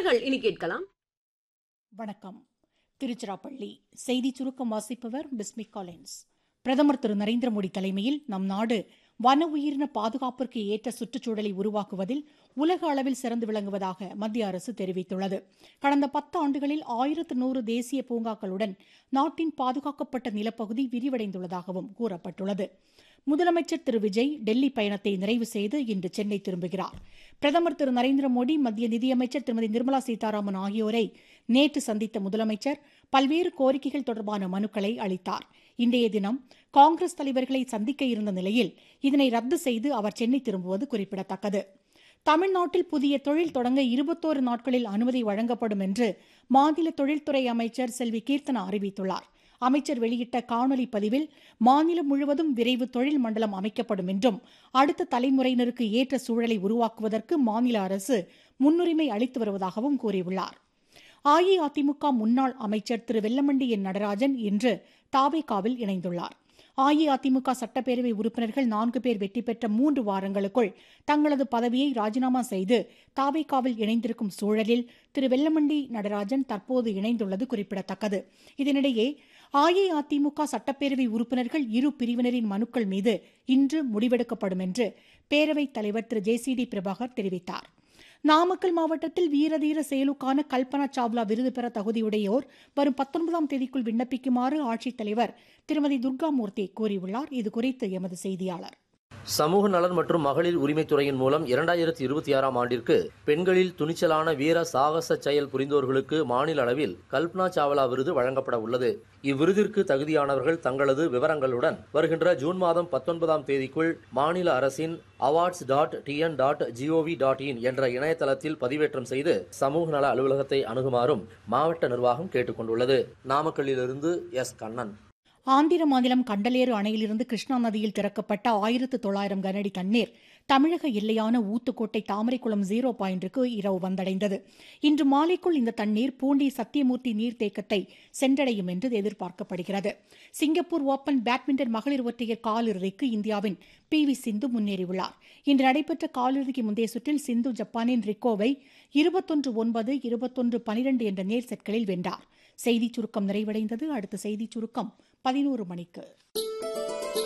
நேர்கள் இனி கேட்கலாம் வணக்கம் திருச்சிராப்பள்ளி செய்தி சுருக்கம் வாசிப்பவர் பிஸ்மிக் காலின்ஸ் பிரதமர் திரு நரேந்திர மோடி தலைமையில் நம் நாடு வன உயிரின பாதுகாப்பிற்கு ஏற்ற சுற்றுச்சூழலை உருவாக்குவதில் உலக அளவில் சிறந்து விளங்குவதாக மத்திய அரசு தெரிவித்துள்ளது கடந்த பத்து ஆண்டுகளில் ஆயிரத்து நூறு தேசிய பூங்காக்களுடன் நாட்டின் பாதுகாக்கப்பட்ட நிலப்பகுதி விரிவடைந்துள்ளதாகவும் கூறப்பட்டுள்ளது முதலமைச்சர் திரு விஜய் டெல்லி பயணத்தை நிறைவு செய்து இன்று சென்னை திரும்புகிறார் பிரதமர் திரு நரேந்திர மோடி மத்திய நிதியமைச்சர் திருமதி நிர்மலா சீதாராமன் ஆகியோரை நேற்று சந்தித்த முதலமைச்சர் பல்வேறு கோரிக்கைகள் தொடர்பான மனுக்களை அளித்தார் இன்றைய தினம் காங்கிரஸ் தலைவர்களை சந்திக்க இருந்த நிலையில் இதனை ரத்து செய்து அவர் சென்னை திரும்புவது குறிப்பிடத்தக்கது தமிழ்நாட்டில் புதிய தொழில் தொடங்க இருபத்தோரு நாட்களில் அனுமதி வழங்கப்படும் என்று மாநில தொழில்துறை அமைச்சர் செல்வி கீர்த்தனா அறிவித்துள்ளார் அமைச்சர் வெளியிட்ட காணொலி பதிவில் மாநிலம் முழுவதும் விரைவு தொழில் மண்டலம் அமைக்கப்படும் என்றும் அடுத்த தலைமுறையினருக்கு ஏற்ற சூழலை உருவாக்குவதற்கு மாநில அரசு முன்னுரிமை அளித்து வருவதாகவும் கூறியுள்ளார் அஇஅதிமுக முன்னாள் அமைச்சர் திரு வெல்லமண்டி என் நடராஜன் இன்று தாவேகாவில் இணைந்துள்ளார் அஇஅதிமுக சட்டப்பேரவை உறுப்பினர்கள் நான்கு பேர் வெற்றி பெற்ற மூன்று வாரங்களுக்குள் தங்களது பதவியை ராஜினாமா செய்து தாவேகாவில் இணைந்திருக்கும் சூழலில் திரு வெல்லமண்டி நடராஜன் தற்போது இணைந்துள்ளது குறிப்பிடத்தக்கது இதனிடையே அஇஅதிமுக சட்டப்பேரவை உறுப்பினர்கள் இரு பிரிவினரின் மனுக்கள் மீது இன்று முடிவெடுக்கப்படும் என்று பேரவைத் தலைவர் Thiru J C D Prabhakar தெரிவித்தார் நாமக்கல் மாவட்டத்தில் வீரதீர செயலுக்கான கல்பனா சாவ்லா விருது பெற தகுதியுடையோர் வரும் பத்தொன்பதாம் தேதிக்குள் விண்ணப்பிக்குமாறு ஆட்சித்தலைவர் திருமதி துர்காமூர்த்தி கூறியுள்ளார் இதுகுறித்து எமது செய்தியாளர் சமூக நலன் மற்றும் மகளிர் உரிமைத்துறையின் மூலம் இரண்டாயிரத்தி இருபத்தி ஆறாம் ஆண்டிற்கு பெண்களில் துணிச்சலான வீர சாகச செயல் புரிந்தோர்களுக்கு மாநில அளவில் கல்பனா சாவ்லா விருது வழங்கப்பட உள்ளது இவ்விருதிற்கு தகுதியானவர்கள் தங்களது விவரங்களுடன் வருகின்ற ஜூன் மாதம் பத்தொன்பதாம் தேதிக்குள் மாநில அரசின் awards dot TN dot GOV dot in என்ற இணையதளத்தில் பதிவேற்றம் செய்து சமூக நல அலுவலகத்தை அணுகுமாறும் மாவட்ட நிர்வாகம் கேட்டுக் கொண்டுள்ளது நாமக்கல்லிலிருந்து எஸ் கண்ணன் ஆந்திர மாநிலம் கண்டலேறு அணையிலிருந்து கிருஷ்ணா நதியில் திறக்கப்பட்ட ஆயிரத்து தொள்ளாயிரம் கனஅடி தண்ணீர் தமிழக எல்லையான ஊத்துக்கோட்டை தாமரைக்குளம் ஜீரோ பாயிண்டிற்கு இரவு வந்தடைந்தது இன்று மாலைக்குள் இந்த தண்ணீர் பூண்டி சத்தியமூர்த்தி நீர்த்தேக்கத்தை சென்றடையும் என்று எதிர்பார்க்கப்படுகிறது சிங்கப்பூர் ஓபன் பேட்மிண்டன் மகளிர் ஒற்றையர் காலிறுதிக்கு இந்தியாவின் பி வி சிந்து முன்னேறியுள்ளார் இன்று நடைபெற்ற காலிறுதிக்கு முந்தைய சுற்றில் சிந்து ஜப்பானின் ரிக்கோவை இருபத்தொன்று ஒன்பது இருபத்தொன்று பனிரெண்டு என்ற நேர் செட்களில் வென்றார் செய்திச் சுருக்கம் நிறைவடைந்தது அடுத்த செய்திச் சுருக்கம் பதினோரு மணிக்கு